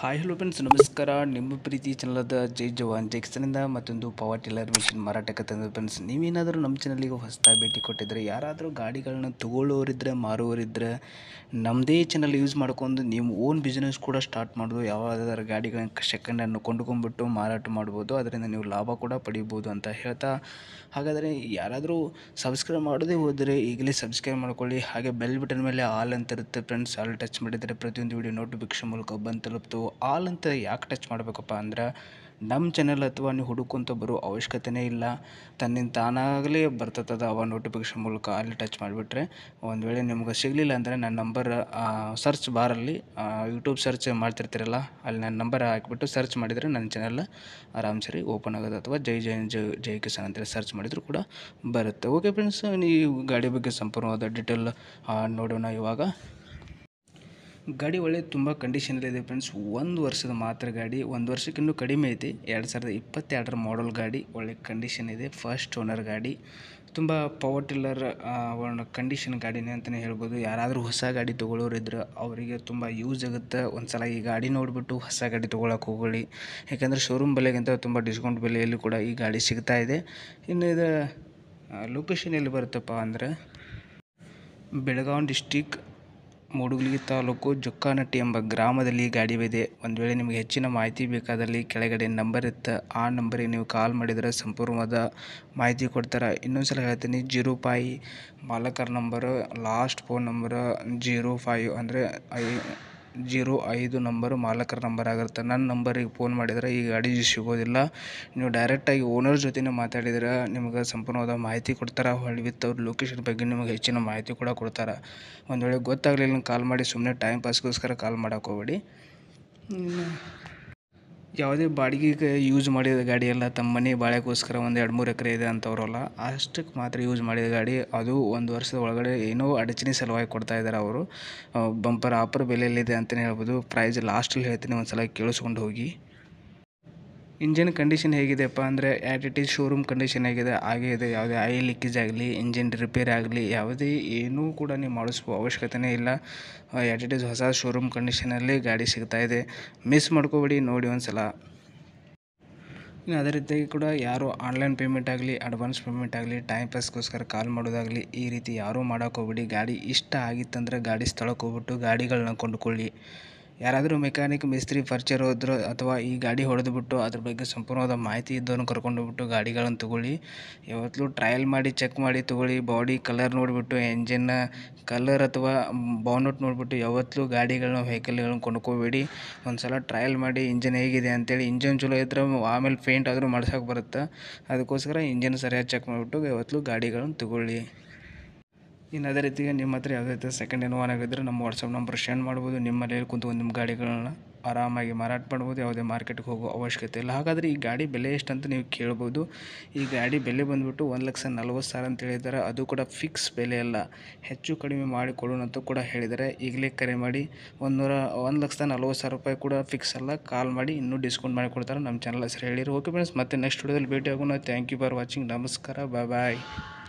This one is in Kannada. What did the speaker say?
ಹಾಯ್ ಹಲೋ ಫ್ರೆಂಡ್ಸ್ ನಮಸ್ಕಾರ ನಿಮ್ಮ ಪ್ರೀತಿ ಚಾನಲದ ಜೈ ಜವಾನ್ ಜೈ ಕಿಸನಿಂದ ಮತ್ತೊಂದು ಪವರ್ ಟಿಲ್ಲರ್ ಮಿಷಿನ್ ಮಾರಾಟಕ್ಕೆ ತಂದ ಫ್ರೆಂಡ್ಸ್ ನೀವೇನಾದರೂ ನಮ್ಮ ಚಾನಲಿಗೆ ಹೊಸದಾಗಿ ಭೇಟಿ ಕೊಟ್ಟಿದ್ದರೆ ಯಾರಾದರೂ ಗಾಡಿಗಳನ್ನ ತಗೊಳ್ಳೋರಿದ್ದರೆ ಮಾರುವವರಿದ್ದರೆ ನಮ್ಮದೇ ಚಾನಲ್ ಯೂಸ್ ಮಾಡ್ಕೊಂಡು ನೀವು ಓನ್ ಬಿಸ್ನೆಸ್ ಕೂಡ ಸ್ಟಾರ್ಟ್ ಮಾಡೋದು ಯಾವುದಾದ್ರೂ ಗಾಡಿಗಳನ್ನ ಸೆಕೆಂಡ್ ಹ್ಯಾಂಡ್ ಕೊಂಡ್ಕೊಂಡ್ಬಿಟ್ಟು ಮಾರಾಟ ಮಾಡ್ಬೋದು ಅದರಿಂದ ನೀವು ಲಾಭ ಕೂಡ ಪಡಿಬೋದು ಅಂತ ಹೇಳ್ತಾ ಹಾಗಾದರೆ ಯಾರಾದರೂ ಸಬ್ಸ್ಕ್ರೈಬ್ ಮಾಡದೇ ಹೋದರೆ ಈಗಲೇ ಸಬ್ಸ್ಕ್ರೈಬ್ ಮಾಡ್ಕೊಳ್ಳಿ ಹಾಗೆ ಬೆಲ್ ಬಟನ್ ಮೇಲೆ ಆಲ್ ಅಂತ ಇರುತ್ತೆ ಫ್ರೆಂಡ್ಸ್ ಆಲ್ ಟಚ್ ಮಾಡಿದರೆ ಪ್ರತಿಯೊಂದು ವಿಡಿಯೋ ನೋಟಿಫಿಕೇಶನ್ ಮೂಲಕ ಬಂದು ತಲುಪ್ತು ಆಲ್ ಅಂತ ಯಾಕೆ ಟಚ್ ಮಾಡಬೇಕಪ್ಪ ಅಂದ್ರೆ ನಮ್ಮ ಚಾನಲ್ ಅಥವಾ ನೀವು ಹುಡುಕೊಂತ ಬರೋ ಅವಶ್ಯಕತೆನೇ ಇಲ್ಲ ತನ್ನಿಂದ ತಾನಾಗಲೇ ಬರ್ತದ ಅವ ನೋಟಿಫಿಕೇಶನ್ ಮೂಲಕ ಅಲ್ಲಿ ಟಚ್ ಮಾಡಿಬಿಟ್ರೆ ಒಂದು ವೇಳೆ ನಿಮ್ಗೆ ಸಿಗಲಿಲ್ಲ ಅಂದರೆ ನನ್ನ ನಂಬರ್ ಸರ್ಚ್ ಬಾರಲ್ಲಿ ಯೂಟ್ಯೂಬ್ ಸರ್ಚ್ ಮಾಡ್ತಿರ್ತೀರಲ್ಲ ಅಲ್ಲಿ ನನ್ನ ನಂಬರ್ ಹಾಕಿಬಿಟ್ಟು ಸರ್ಚ್ ಮಾಡಿದರೆ ನನ್ನ ಚಾನಲ್ ಆರಾಮ್ ಸರಿ ಓಪನ್ ಆಗೋದು ಅಥವಾ ಜೈ ಜೈ ಜೈ ಜೈ ಕಿಸಾನ್ ಅಂತೇಳಿ ಸರ್ಚ್ ಮಾಡಿದರೂ ಕೂಡ ಬರುತ್ತೆ ಓಕೆ ಫ್ರೆಂಡ್ಸ್ ನೀವು ಗಾಡಿ ಬಗ್ಗೆ ಸಂಪೂರ್ಣವಾದ ಡೀಟೇಲ್ ನೋಡೋಣ ಇವಾಗ ಗಾಡಿ ಒಳ್ಳೆ ತುಂಬ ಕಂಡೀಷನಲ್ಲಿದೆ ಫ್ರೆಂಡ್ಸ್ ಒಂದು ವರ್ಷದ ಮಾತ್ರ ಗಾಡಿ ಒಂದು ವರ್ಷಕ್ಕಿನ್ನೂ ಕಡಿಮೆ ಐತಿ ಎರಡು ಸಾವಿರದ ಇಪ್ಪತ್ತೆರಡರ ಮಾಡಲ್ ಗಾಡಿ ಒಳ್ಳೆ ಕಂಡೀಷನ್ ಇದೆ ಫಸ್ಟ್ ಓನರ್ ಗಾಡಿ ತುಂಬ ಪವರ್ ಟಿಲ್ಲರ್ ಒಂದು ಕಂಡೀಷನ್ ಗಾಡಿನೇ ಅಂತಲೇ ಹೇಳ್ಬೋದು ಯಾರಾದರೂ ಹೊಸ ಗಾಡಿ ತೊಗೊಳ್ಳೋರಿದ್ರೆ ಅವರಿಗೆ ತುಂಬ ಯೂಸ್ ಆಗುತ್ತೆ ಒಂದು ಸಲ ಈ ಗಾಡಿ ನೋಡಿಬಿಟ್ಟು ಹೊಸ ಗಾಡಿ ತೊಗೊಳಕ್ಕೆ ಹೋಗಲಿ ಯಾಕಂದರೆ ಶೋರೂಮ್ ಬೆಲೆಗಿಂತ ತುಂಬ ಡಿಸ್ಕೌಂಟ್ ಬೆಲೆಯಲ್ಲಿ ಕೂಡ ಈ ಗಾಡಿ ಸಿಗ್ತಾ ಇದೆ ಇನ್ನು ಇದು ಲೊಕೇಶನ್ ಎಲ್ಲಿ ಬರುತ್ತಪ್ಪ ಅಂದರೆ ಬೆಳಗಾವಿ ಡಿಸ್ಟಿಕ್ ಮೂಡುಗಲಿ ತಾಲೂಕು ಜೊಕ್ಕಾನಟ್ಟಿ ಎಂಬ ಗ್ರಾಮದಲ್ಲಿ ಈ ಗಾಡಿ ಇದೆ ಒಂದು ವೇಳೆ ನಿಮಗೆ ಹೆಚ್ಚಿನ ಮಾಹಿತಿ ಬೇಕಾದಲ್ಲಿ ಕೆಳಗಡೆ ನಂಬರ್ ಇತ್ತು ಆ ನಂಬರಿಗೆ ನೀವು ಕಾಲ್ ಮಾಡಿದರೆ ಸಂಪೂರ್ಣವಾದ ಮಾಹಿತಿ ಕೊಡ್ತಾರೆ ಇನ್ನೊಂದು ಸಲ ಹೇಳ್ತೀನಿ ಜೀರೋ ಫೈ ಮಾಲಕರ number last phone number zero five ಅಂದರೆ ಐ ಜೀರೋ ಐದು ನಂಬರು ಮಾಲಕರ ನಂಬರ್ ಆಗಿರುತ್ತೆ ನನ್ನ ನಂಬರಿಗೆ ಫೋನ್ ಮಾಡಿದರೆ ಈ ಗಾಡಿ ಸಿಗೋದಿಲ್ಲ ನೀವು ಡೈರೆಕ್ಟಾಗಿ ಓನರ್ ಜೊತೆನೇ ಮಾತಾಡಿದ್ರೆ ನಿಮ್ಗೆ ಸಂಪೂರ್ಣವಾದ ಮಾಹಿತಿ ಕೊಡ್ತಾರೆ ಹೊಳ್ಳಿ ವಿತ್ ಅವ್ರ ಲೊಕೇಶನ್ ಬಗ್ಗೆ ನಿಮಗೆ ಹೆಚ್ಚಿನ ಮಾಹಿತಿ ಕೂಡ ಕೊಡ್ತಾರೆ ಒಂದು ವೇಳೆ ಗೊತ್ತಾಗಲಿಲ್ಲ ಕಾಲ್ ಮಾಡಿ ಸುಮ್ಮನೆ ಟೈಮ್ ಪಾಸ್ಗೋಸ್ಕರ ಕಾಲ್ ಮಾಡೋಕೆ ಹೋಗ್ಬೇಡಿ ಯಾವುದೇ ಬಾಡಿಗೆಗೆ ಯೂಸ್ ಮಾಡಿದ ಗಾಡಿ ಎಲ್ಲ ತಮ್ಮ ಮನೆ ಬಾಳೆಗೋಸ್ಕರ ಒಂದು ಎರಡು ಮೂರು ಎಕರೆ ಇದೆ ಅಂತವ್ರಲ್ಲ ಅಷ್ಟಕ್ಕೆ ಮಾತ್ರ ಯೂಸ್ ಮಾಡಿದ ಗಾಡಿ ಅದು ಒಂದು ವರ್ಷದ ಒಳಗಡೆ ಏನೋ ಅಡಚಣೆ ಸಲುವಾಗಿ ಕೊಡ್ತಾ ಇದ್ದಾರೆ ಅವರು ಬಂಪರ್ ಆಫರ್ ಬೆಲೆಯಲ್ಲಿದೆ ಅಂತಲೇ ಹೇಳ್ಬೋದು ಪ್ರೈಸ್ ಲಾಸ್ಟಲ್ಲಿ ಹೇಳ್ತೀನಿ ಒಂದು ಸಲ ಕೇಳಿಸ್ಕೊಂಡು ಹೋಗಿ ಇಂಜಿನ್ ಕಂಡೀಷನ್ ಹೇಗಿದೆಪ್ಪ ಅಂದರೆ at it is showroom condition ಆಗಿದೆ ಹಾಗೆ ಇದೆ ಯಾವುದೇ ಆಯಿಲ್ ಲೀಕೇಜ್ ಆಗಲಿ ಇಂಜಿನ್ ರಿಪೇರಿ ಆಗಲಿ ಯಾವುದೇ ಏನೂ ಕೂಡ ನೀವು ಮಾಡಿಸ್ಕೋ ಅವಶ್ಯಕತೆಯೇ ಇಲ್ಲ ಆ್ಯಟ್ ಇಟ್ ಈಸ್ ಹೊಸ ಶೋರೂಮ್ ಕಂಡೀಷನಲ್ಲಿ ಗಾಡಿ ಸಿಗ್ತಾ ಇದೆ ಮಿಸ್ ಮಾಡ್ಕೋಬೇಡಿ ನೋಡಿ ಒಂದು ಸಲ ಇನ್ನು ಅದೇ ರೀತಿಯಾಗಿ ಕೂಡ ಯಾರು ಆನ್ಲೈನ್ ಪೇಮೆಂಟ್ ಆಗಲಿ ಅಡ್ವಾನ್ಸ್ ಪೇಮೆಂಟ್ ಆಗಲಿ ಟೈಮ್ ಪಾಸ್ಗೋಸ್ಕರ ಕಾಲ್ ಮಾಡೋದಾಗಲಿ ಈ ರೀತಿ ಯಾರೂ ಮಾಡೋಕೆ ಹೋಗ್ಬೇಡಿ ಗಾಡಿ ಇಷ್ಟ ಆಗಿತ್ತಂದ್ರೆ ಗಾಡಿ ಸ್ಥಳಕ್ಕೆ ಹೋಗ್ಬಿಟ್ಟು ಗಾಡಿಗಳನ್ನ ಕೊಂಡುಕೊಳ್ಳಿ ಯಾರಾದರೂ ಮೆಕ್ಯಾನಿಕ್ ಮಿಸ್ತ್ರಿ ಪರಿಚಯ ಹೋದ್ರು ಅಥವಾ ಈ ಗಾಡಿ ಹೊಡೆದುಬಿಟ್ಟು ಅದ್ರ ಬಗ್ಗೆ ಸಂಪೂರ್ಣವಾದ ಮಾಹಿತಿ ಇದ್ದವನು ಕರ್ಕೊಂಡು ಹೋಗ್ಬಿಟ್ಟು ಗಾಡಿಗಳನ್ನು ತೊಗೊಳ್ಳಿ ಯಾವತ್ತೂ ಟ್ರಯಲ್ ಮಾಡಿ ಚೆಕ್ ಮಾಡಿ ತೊಗೊಳ್ಳಿ ಬಾಡಿ ಕಲರ್ ನೋಡಿಬಿಟ್ಟು ಎಂಜಿನ್ ಕಲರ್ ಅಥವಾ ಬಾನಟ್ ನೋಡಿಬಿಟ್ಟು ಯಾವತ್ತೂ ಗಾಡಿಗಳನ್ನ ವೆಹಿಕಲ್ಗಳನ್ನ ಕೊಂಡ್ಕೋಬೇಡಿ ಒಂದು ಸಲ ಟ್ರಯಲ್ ಮಾಡಿ ಇಂಜನ್ ಹೇಗಿದೆ ಅಂತೇಳಿ ಇಂಜನ್ ಚಲೋ ಇದ್ರೆ ಆಮೇಲೆ ಪೇಂಟ್ ಆದರೂ ಮಾಡ್ಸೋಕೆ ಬರುತ್ತೆ ಅದಕ್ಕೋಸ್ಕರ ಇಂಜನ್ ಸರಿಯಾಗಿ ಚೆಕ್ ಮಾಡಿಬಿಟ್ಟು ಯಾವತ್ತೂ ಗಾಡಿಗಳನ್ನು ತೊಗೊಳ್ಳಿ ಇನ್ನು ಅದೇ ರೀತಿಗೆ ನಿಮ್ಮ ಹತ್ರ ಯಾವುದೇ ರೀತಿ ಸೆಕೆಂಡ್ ಹ್ಯಾಂಡ್ ವಾಹನ ಆಗಿದ್ದರೆ ನಮ್ಮ ವಾಟ್ಸಪ್ ನಂಬರ್ ಸೆಂಡ್ ಮಾಡ್ಬೋದು ನಿಮ್ಮಲ್ಲಿ ಕುಂತು ನಿಮ್ಮ ಗಾಡಿಗಳನ್ನ ಆರಾಮಾಗಿ ಮಾರಾಟ ಮಾಡ್ಬೋದು ಯಾವುದೇ ಮಾರ್ಕೆಟ್ಗೆ ಹೋಗೋ ಅವಶ್ಯಕತೆ ಇಲ್ಲ ಹಾಗಾದರೆ ಈ ಗಾಡಿ ಬೆಲೆ ಎಷ್ಟು ಅಂತ ನೀವು ಕೇಳ್ಬೋದು ಈ ಗಾಡಿ ಬೆಲೆ ಬಂದುಬಿಟ್ಟು ಒಂದು ಲಕ್ಷ ನಲ್ವತ್ತು ಸಾವಿರ ಅಂತ ಹೇಳಿದ್ದಾರೆ ಅದು ಕೂಡ ಫಿಕ್ಸ್ ಬೆಲೆ ಅಲ್ಲ ಹೆಚ್ಚು ಕಡಿಮೆ ಮಾಡಿ ಕೊಡೋಣ ಅಂತ ಕೂಡ ಹೇಳಿದ್ದಾರೆ ಈಗಲೇ ಕರೆ ಮಾಡಿ ಒಂದು ನೂರ ಒಂದು ಲಕ್ಷದ ನಲ್ವತ್ತು ಸಾವಿರ ರೂಪಾಯಿ ಕೂಡ ಫಿಕ್ಸ್ ಅಲ್ಲ ಕಾಲ್ ಮಾಡಿ ಇನ್ನೂ ಡಿಸ್ಕೌಂಟ್ ಮಾಡಿ ಕೊಡ್ತಾರೆ ನಮ್ಮ ಚಾನಲ್ ಹೆಸರು ಹೇಳಿರಿ ಓಕೆ ಫ್ರೆಂಡ್ಸ್ ಮತ್ತೆ ನೆಕ್ಸ್ಟ್ ವಿಡಿಯೋದಲ್ಲಿ ಭೇಟಿ ಆಗೋಣ ಥ್ಯಾಂಕ್ ಯು ಫಾರ್ ವಾಚಿಂಗ್ ನಮಸ್ಕಾರ ಬಾಯ್ ಬಾಯ್